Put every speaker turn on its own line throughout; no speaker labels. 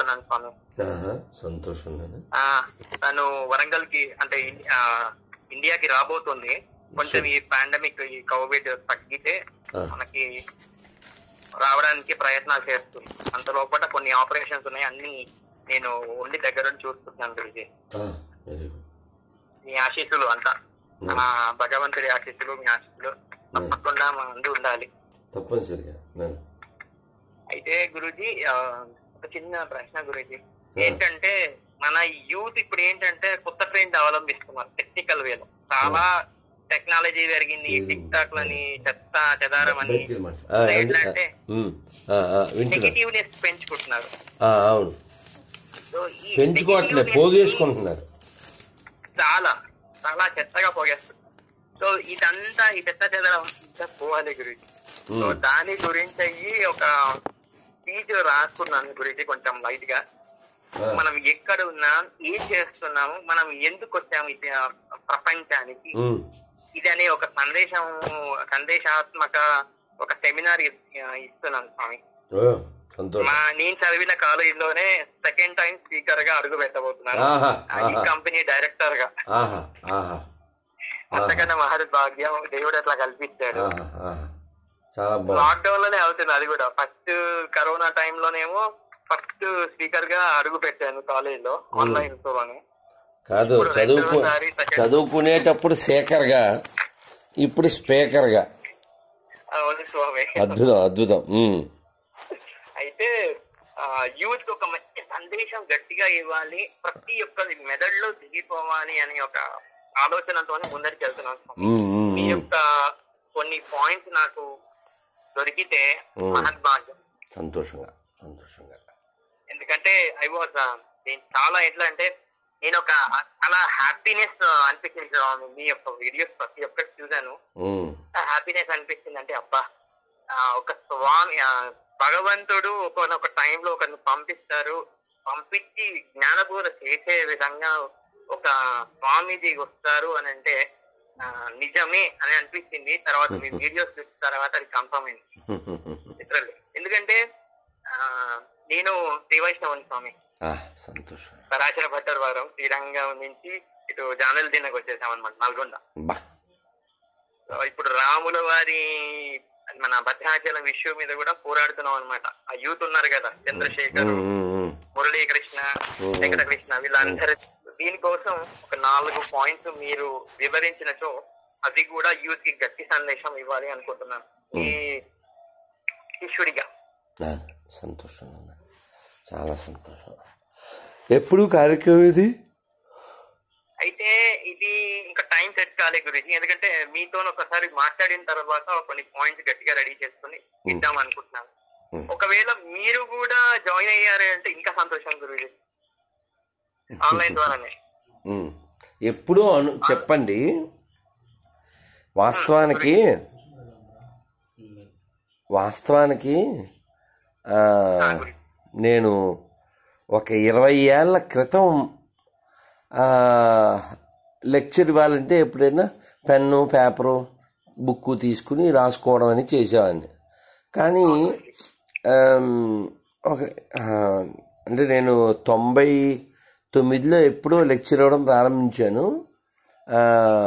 చేస్తున్నాను స్వామి
ఆహా, సంతోషం నాన్న
ఆ, తను వరంగల్ కి అంటే ఇన్- ఆ, ఇండియాకి రాబోతుంది కొంచెం ఈ పాండమిక్ ఈ కోవిడ్ తగ్గితే
ఆ.
మనకి రావడానికి ప్రయత్నాలు చేస్తుంది అంత లోపల కొన్ని ఆపరేషన్స్ ఉన్నాయి అన్ని నేను ఉండి దగ్గర ఉండి చూస్తున్నాను గురించి
ఆ, వెరీ గుడ్
మీ ఆశీస్సులు అంతా ఆ భగవంతుడి ఆశీస్సులు మీ ఆశీస్సులు తప్పకుండా మా ముందు ఉండాలి
తప్పనిసరిగా నాన్న
అయితే గురుజీ ఆ, ఒక చిన్న ప్రశ్న గురుజీ ఏంటంటే మన యూత్ ఇప్పుడు ఏంటంటే కొత్త ట్రెండ్ అవలంబిస్తున్నారు టెక్నికల్ వేలో చాలా టెక్నాలజీ పెరిగింది టిక్ టాక్ లని చెత్త చెదారం అని
బయటికి వెళ్ళి మాట్లాడు. ఆ, అండి,
ఏంటంటే
ఉమ్, ఆ, ఆ, వింటున్నా
నెగిటివ్నెస్ పెంచుకుంటున్నారు
ఆ, అవును
సో ఈ
పెంచుకోవట్లే
negativeness
పోగేసుకుంటున్నారు
చాలా చాలా చెత్తగా పోగేస్తుంది సో ఇదంతా ఈ చెత్త చెదరం ఇంకా పోవాలి గురించి సో దాని గురించి అయ్యి ఒక స్పీచ్ రాసుకున్నాను గురించి కొంచెం లైట్ గా
ఆ,
మనం ఎక్కడ ఉన్నాం ఏం చేస్తున్నాము మనం ఎందుకు వచ్చాము ఈ ప్రపంచానికి
ఉమ్,
ఇది అనే ఒక సందేశం సందేశాత్మక ఒక సెమినార్ ఇస్తున్నాను స్వామి
ఓ, సంతోషం
మా నేను చదివిన కాలేజీలోనే సెకండ్ టైం స్పీకర్ గా అడుగు పెట్టబోతున్నాను
ఆహా,
ఆ, ఈ
ఆహా.
కంపెనీ డైరెక్టర్ గా
ఆహా ఆహా
అంతకన్నా మహద్ భాగ్యం దేవుడు అట్లా కల్పించాడు
ఆహా, ఆహా. చాలా బాగుంది
లాక్డౌన్ లోనే అవుతుంది అది కూడా ఫస్ట్ కరోనా టైం లోనేమో ఫస్ట్ స్పీకర్ గా అడుగు పెట్టాను కాలేజ్ లో ఆన్లైన్ లోనే
కాదు
ఇప్పుడు
చదువుకు
రెండోసారి second-
చదువుకునేటప్పుడు శేఖర్గా ఇప్పుడు స్పీకర్గా
అవును స్వామి
అద్భుతం అద్భుతం ఉమ్,
అయితే యూత్ ఒక మంచి సందేశం గట్టిగా ఇవ్వాలి ప్రతి ఒక్కరి మెదడులో దిగిపోవాలి అనే ఒక ఆలోచనతో ముందరికి వెళ్తున్నాను స్వామి.
ఉమ్, ఉమ్,
మీ
ఉమ్.
యొక్క కొన్ని పాయింట్స్ నాకు దొరికితే
Hmm.
మహద్భాగ్యం
సంతోషంగా సంతోషంగా
ఎందుకంటే ఐ వాజ్ నేను చాలా ఎట్లా అంటే నేను ఒక చాలా హ్యాపీనెస్ అనిపించింది స్వామి. మీ యొక్క వీడియోస్ ప్రతి ఒక్కటి చూశాను
ఉమ్,
హ్యాపీనెస్ అనిపించింది అంటే అబ్బా ఆ, ఒక స్వామి ఆ, భగవంతుడు ఒకనొక టైంలో ఒకరిని పంపిస్తారు పంపించి జ్ఞానబోధ చేసే విధంగా ఒక స్వామీజీ వస్తారు అని అంటే ఆ, నిజమే అని అనిపించింది తర్వాత మీ వీడియోస్ చూసిన తర్వాత అది కన్ఫర్మ్ అయింది లిటరల్లీ ఎందుకంటే ఆ, నేను శ్రీ వైష్ణవుని స్వామి
ఆ, సంతోషం
పరాశర భట్టర్ వారం శ్రీరంగం నుంచి ఇటు జానల్ దినకు వచ్చేసాం అనమాట నల్గొండ
బా
సో ఇప్పుడు రాముల వారి మన భద్రాచలం విషయం మీద కూడా పోరాడుతున్నాం అనమాట ఆ యూత్ ఉన్నారు కదా చంద్రశేఖర్
ఉమ్, ఉమ్, ఉమ్.
మురళీకృష్ణ
Hmm.
వెంకటకృష్ణ వీళ్ళందరూ దీనికోసం ఒక నాలుగు పాయింట్స్ మీరు వివరించినచో అది కూడా యూత్ కి గట్టి సందేశం ఇవ్వాలి అనుకుంటున్నాను ఈ శిష్యుడిగా
ఆ, సంతోషం నాన్న. చాలా సంతోషం ఎప్పుడు కార్యక్రమం ఇది
అయితే ఇది ఇంకా టైం సెట్ కాలే గురించి ఎందుకంటే మీతో ఒకసారి మాట్లాడిన తర్వాత కొన్ని పాయింట్స్ గట్టిగా రెడీ చేసుకుని ఇద్దాం అనుకుంటున్నాను
Hmm.
ఒకవేళ మీరు కూడా జాయిన్ అయ్యారు అంటే ఇంకా సంతోషం గురించి ఆన్లైన్ ద్వారానే
ఉమ్. ఎప్పుడూ అను చెప్పండి వాస్తవానికి వాస్తవానికి ఆ, నేను ఒక ఇరవై ఏళ్ళ క్రితం ఆ, లెక్చర్ ఇవ్వాలంటే ఎప్పుడైనా పెన్ను పేపరు బుక్కు తీసుకుని రాసుకోవడం అని చేసేవాడిని కానీ ఆమ్, ఒక ఆ, అంటే నేను తొంభై తొమ్మిదిలో ఎప్పుడో లెక్చర్ ఇవ్వడం ప్రారంభించాను ఆ,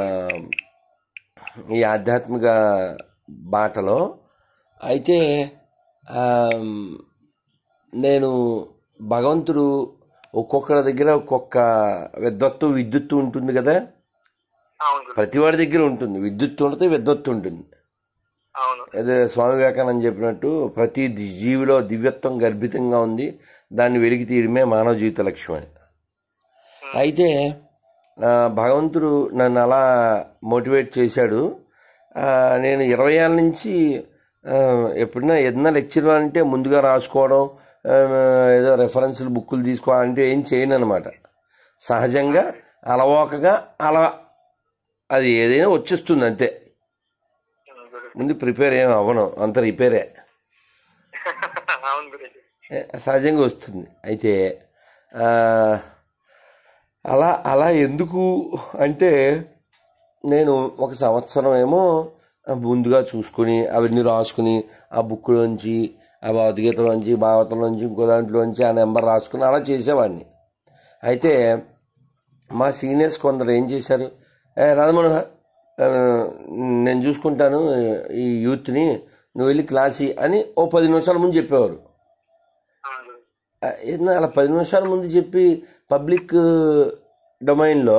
ఈ ఆధ్యాత్మిక బాటలో అయితే ఆమ్, నేను భగవంతుడు ఒక్కొక్కరి దగ్గర ఒక్కొక్క విద్వత్తు విద్యుత్తు ఉంటుంది కదా
అవును గురు
ప్రతి వాడి దగ్గర ఉంటుంది విద్యుత్తు ఉంటుంది విద్వత్తు ఉంటుంది
అవును
అదే స్వామి వివేకానంద చెప్పినట్టు ప్రతి ది- జీవిలో దివ్యత్వం గర్భితంగా ఉంది దాన్ని వెలికి తీయడమే మానవ జీవిత లక్ష్యం అని అయితే ఆ, భగవంతుడు నన్ను అలా మోటివేట్ చేశాడు ఆ, నేను ఇరవై ఏళ్ళ నుంచి ఆ, ఎప్పుడైనా ఏదైనా లెక్చర్ అంటే ముందుగా రాసుకోవడం ఆ, ఏదో రెఫరెన్స్లు బుక్కులు తీసుకోవాలంటే ఏం చేయను అనమాట సహజంగా అలవోకగా అలా అది ఏదైనా వచ్చేస్తుంది అంతే
అవును గురు
ముందు ప్రిపేర్ ఏం అవ్వను అంత రిపేరే
అవును గురుజీ
ఏ, సహజంగా వస్తుంది అయితే ఆ, అలా అలా ఎందుకు అంటే నేను ఒక సంవత్సరం ఏమో ముందుగా చూసుకుని అవన్నీ రాసుకుని ఆ బుక్లోంచి ఆ భగవద్గీతలోంచి భాగవతంలోంచి ఇంకో దాంట్లోంచి ఆ నెంబర్ రాసుకుని అలా చేసేవాడిని అయితే మా సీనియర్స్ కొందరు ఏం చేశారు ఏ రాజమోహన్ ఆ, నేను చూసుకుంటాను ఈ యూత్ని నువ్వు వెళ్ళి క్లాస్ ఇయ్యి" అని ఓ పది నిమిషాల ముందు చెప్పేవారు
అవును గురుజీ
ఆ, ఏందో అలా పది నిమిషాల ముందు చెప్పి పబ్లిక్ డొమైన్లో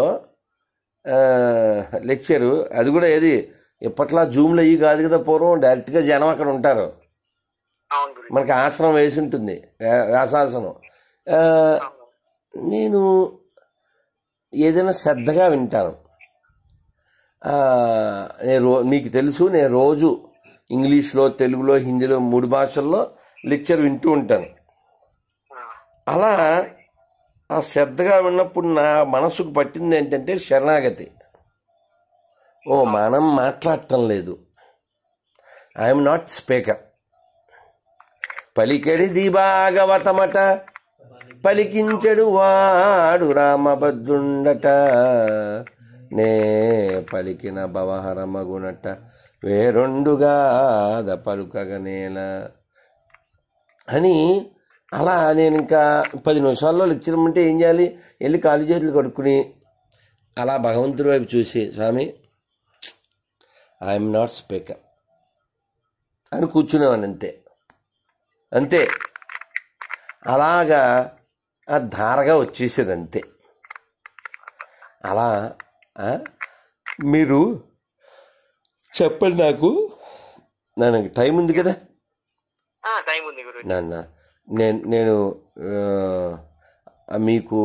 లెక్చరు అది కూడా ఏది ఇప్పట్లా జూమ్లో అయ్యి కాదు కదా పూర్వం డైరెక్ట్గా జనం అక్కడ ఉంటారు
అవును గురుజీ
మనకి ఆసనం వేసి ఉంటుంది వ్యా- వ్యాసాసనం ఆ, నేను ఏదైనా శ్రద్ధగా వింటాను ఆ, నేను రో మీకు తెలుసు నేను రోజు ఇంగ్లీష్లో తెలుగులో హిందీలో మూడు భాషల్లో లెక్చర్ వింటూ ఉంటాను అలా ఆ శ్రద్ధగా విన్నప్పుడు నా మనసుకు పట్టింది ఏంటంటే శరణాగతి ఓ మనం మాట్లాడటం లేదు ఐఎమ్ నాట్ స్పీకర్ పలికెడిది భాగవతమట పలికించెడు వాడు రామభద్రుండట నే పలికిన భవహరమగునట వేరొండుగాద పలుకగనేల అని అలా నేను ఇంకా పది నిమిషాల్లో లెక్చర్ అంటే ఏం చేయాలి వెళ్ళి కాలు చేతులు కడుక్కుని అలా భగవంతుడి వైపు చూసి స్వామి ఐఎమ్ నాట్ స్పీకర్ అని కూర్చునేవాడిని అంతే అంతే అలాగా ఆ ధారగా వచ్చేసేది అంతే అలా ఆ, మీరు చెప్పండి నాకు నాకు టైం ఉంది కదా
టైం ఉంది గురుజీ
నాన్న నేను నేను ఆ, మీకు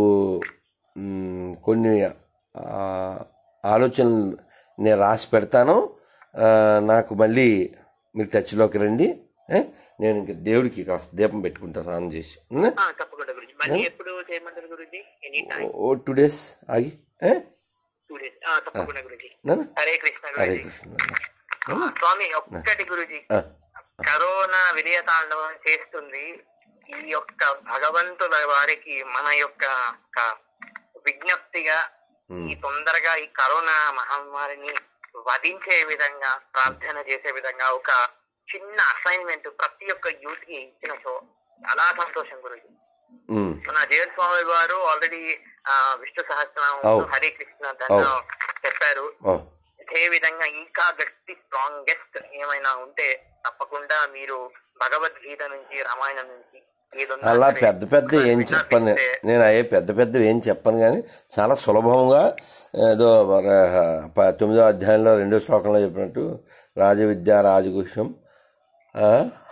మ్, కొన్ని ఆ, ఆలోచనలు నేను రాసి పెడతాను ఆ, నాకు మళ్ళీ మీరు టచ్లోకి రండి ఏ? నేను ఇంక దేవుడికి కాస్త దీపం పెట్టుకుంటా స్నానం చేసి ఉన్నా?
ఆ, తప్పకుండా గురుజీ మళ్ళీ ఎప్పుడు చేయమంటారు గురుజీ ఎనీ టైం
ఓ టూ డేస్ ఆగి ఏ?
టూ డేస్ తప్పకుండా గురుజీ
నాన్న?
హరే కృష్ణ
హరే
గురుజీ
కృష్ణ
ఆ, స్వామి ఒక్కటి గురుజీ
ఆ,
కరోనా విలయతాండవం చేస్తుంది ఈ యొక్క భగవంతుల వారికి మన యొక్క ఒక విజ్ఞప్తిగా ఈ తొందరగా ఈ కరోనా మహమ్మారిని వధించే విధంగా ప్రార్థన చేసే విధంగా ఒక చిన్న అసైన్మెంట్ ప్రతి ఒక్క యూత్ కి ఇచ్చిన షో చాలా సంతోషం గురించి
ఉమ్,
మన జగన్ స్వామి వారు ఆల్రెడీ విష్ణు సహస్రనామం
అవును.
హరే కృష్ణ దాంట్లో చెప్పారు
ఓ,
అదే విధంగా ఇంకా గట్టి స్ట్రాంగెస్ట్ ఏమైనా ఉంటే తప్పకుండా మీరు భగవద్గీత నుంచి రామాయణం నుంచి ఏదున్నా
అలా
సరే
పెద్ద పెద్ద ఏం చెప్పను
విన్నపిస్తే
నేను అయ్యే పెద్ద పెద్ద ఏం చెప్పను కానీ చాలా సులభంగా ఏదో మన, ప- తొమ్మిదో అధ్యాయంలో రెండో శ్లోకంలో చెప్పినట్టు రాజవిద్య రాజగుహ్యం ఆ,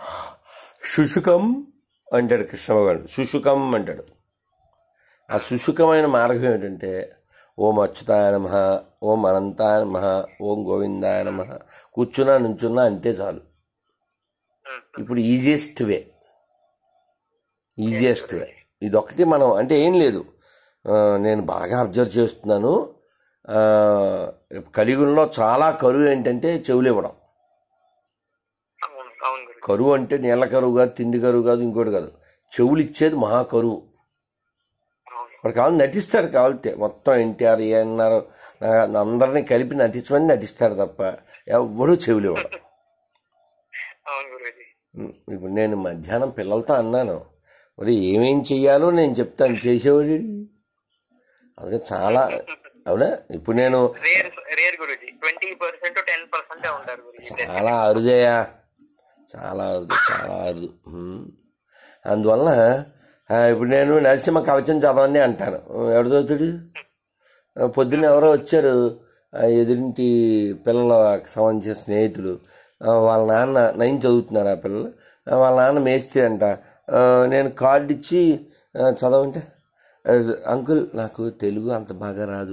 శుశుకం అంటాడు కృష్ణ భగవానుడు శుశుకం అంటాడు ఆ శుశుకమైన మార్గం ఏంటంటే ఓం అచ్యుతాయ నమ ఓం అనంతాయ నమ ఓం గోవిందాయ నమ కూర్చున్నా నుంచున్నా అంతే చాలు
ఉమ్,
ఇప్పుడు ఈజియెస్ట్ వే ఈజియెస్ట్ వే ఇదొక్కటి మనం అంటే ఏం లేదు ఆ, నేను బాగా అబ్జర్వ్ చేస్తున్నాను ఆ, కలియుగంలో చాలా కరువు ఏంటంటే చెవులు ఇవ్వడం
అవును అవును గురు
కరువు అంటే నీళ్ళ కరువు కాదు తిండి కరువు కాదు ఇంకోటి కాదు చెవులు ఇచ్చేది మహా కరువు
అవును
వాడు కావాలి నటిస్తారు కావాలితే మొత్తం ఎన్టీఆర్ ఏఎన్ఆర్ అందరినీ కలిపి నటించమని నటిస్తారు తప్ప ఎవడూ చెవులు ఇవ్వడం
అవును గురుజీ
ఉమ్, ఇప్పుడు నేను మధ్యాహ్నం పిల్లలతో అన్నాను మరి ఏమేం చెయ్యాలో నేను చెప్తాను చేసేవాడు అందుకే చాలా అవునా ఇప్పుడు నేను
rare rare Guruji twenty percent ten percent ఉంటారు గురుజీ
చాలా అరుదయ్యా చాలా అరుదు చాలా అరుదు ఉమ్. అందువల్ల ఆ, ఇప్పుడు నేను నరసింహ కవచం చదవండి అంటాను ఎవరు చదువుతాడు ఆ, పొద్దున్న ఎవరో వచ్చారు ఆ, ఎదురింటి పిల్లల సంబంధించిన స్నేహితులు ఆ, వాళ్ళ నాన్న నైన్ చదువుతున్నారు ఆ పిల్లలు ఆ, వాళ్ళ నాన్న మేస్త్రి అంట ఆ, నేను కార్డు ఇచ్చి ఆ, చదవంటే ఆ, అంకుల్ నాకు తెలుగు అంత బాగా రాదు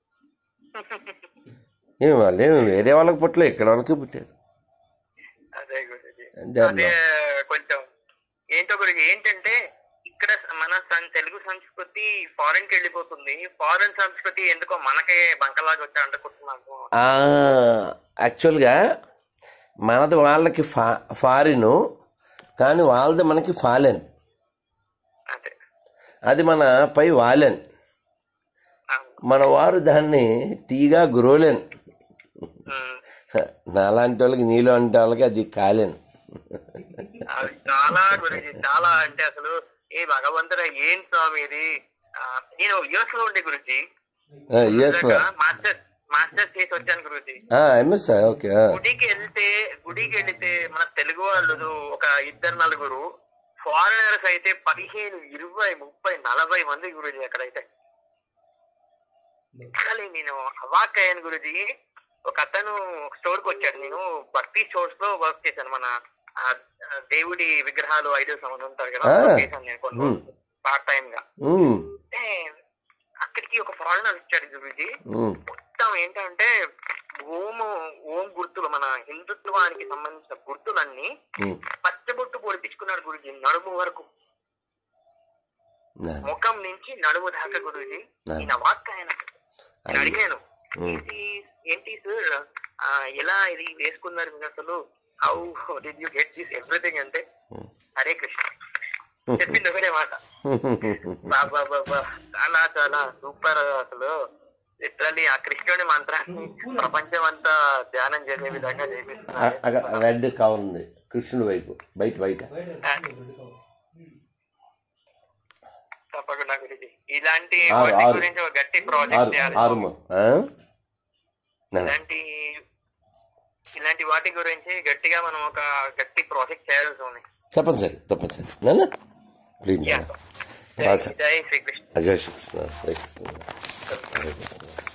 ఏమి వాళ్ళు ఏమి వేరే వాళ్ళకి పుట్టలే ఇక్కడ వాళ్ళకి పుట్టారు
అదే గురుజీ
అంతే
అదే కొంచెం ఏంటో గురుజీ ఏంటంటే ఇక్కడ మన సం- తెలుగు సంస్కృతి ఫారెన్ కి వెళ్ళిపోతుంది ఫారెన్ సంస్కృతి ఎందుకో మనకే బంకలాగా వచ్చా అనుకుంటున్నాము
ఆ, యాక్చువల్గా మనది వాళ్ళకి ఫా ఫారిన్ కానీ వాళ్ళది మనకి ఫాలెన్
అదే
అది మన పై వాలెన్
అవును.
మన వారు దాన్ని తీగా గ్రోలెన్
ఉమ్.
నాలాంటి వాళ్ళకి నీలో అంటే వాళ్ళకి అది కాలెన్
అది చాలా గురించి చాలా అంటే అసలు ఏ భగవంతుడ ఏం స్వామి ఇది ఆ, నేను యుఎస్ లో ఉండే గురించి
ఎస్
మాస్టర్ మాస్టర్ చేసి వచ్చాను గురించి
ఎంఎస్ ఓకే
గుడికి వెళ్తే గుడికి వెళితే మన తెలుగు వాళ్ళు ఒక ఇద్దరు నలుగురు ఫారినర్స్ అయితే పదిహేను ఇరవై ముప్పై నలభై మంది గురుజీ అక్కడైతే ఎక్కాలి నేను అవాక్ అయ్యాను గురుజీ ఒక అతను స్టోర్ కి వచ్చాడు నేను భక్తి స్టోర్స్ లో వర్క్ చేశాను మన ఆ, ఆ, దేవుడి విగ్రహాలు ఐడల్స్ అవన్నీ ఉంటారు కదా
Ah.
work చేశాను నేను కొన్ని
Hmm.
పార్ట్ టైం గా అంటే అక్కడికి ఒక ఫారినర్ వచ్చాడు గురుజీ మొత్తం ఏంటంటే ఓం ఓం గుర్తులు మన హిందుత్వానికి సంబంధించిన గుర్తులన్నీ పచ్చబొట్టు పొడిపించుకున్నాడు గురుజీ నడుము వరకు ముఖం నుంచి నడుము దాకా గురుజీ
Ah.
ఈయన వాక్ ఆయన నేను అడిగాను
Hmm.
ఏంటి ఏంటి సార్ ఎలా ఇది వేసుకున్నారు మీరు అసలు how did you get this everything అంటే హరే కృష్ణ చెప్పింది ఒకటే మాట బాబా బాబా చాలా చాలా సూపర్ అసలు లిటరల్లీ ఆ కృష్ణుడి మంత్రాన్ని ప్రపంచం అంతా ధ్యానం చేసే విధంగా చేపిస్తున్నారు
రెడ్ కవర్ ఉంది కృష్ణుడి వైపు బయట బయట
తప్పకుండా గురించి ఇలాంటి
ఆరు,
వాటి
ఆరు.
గురించి ఒక గట్టి ప్రాజెక్ట్
ఆరు
చేయాలి
ఆరు మ- ఆ? నా-
ఇలాంటి ఇలాంటి వాటి గురించి గట్టిగా మనం ఒక గట్టి ప్రాజెక్ట్ చేయాల్సి ఉంది
తప్పనిసరి తప్పనిసరి నాన్న ప్లీజ్
Yeah.
నాన్న
జై జై శ్రీకృష్ణ
అజయ్ శ్రీకృష్ణ జై కృష్ణ. హరే కృష్ణ.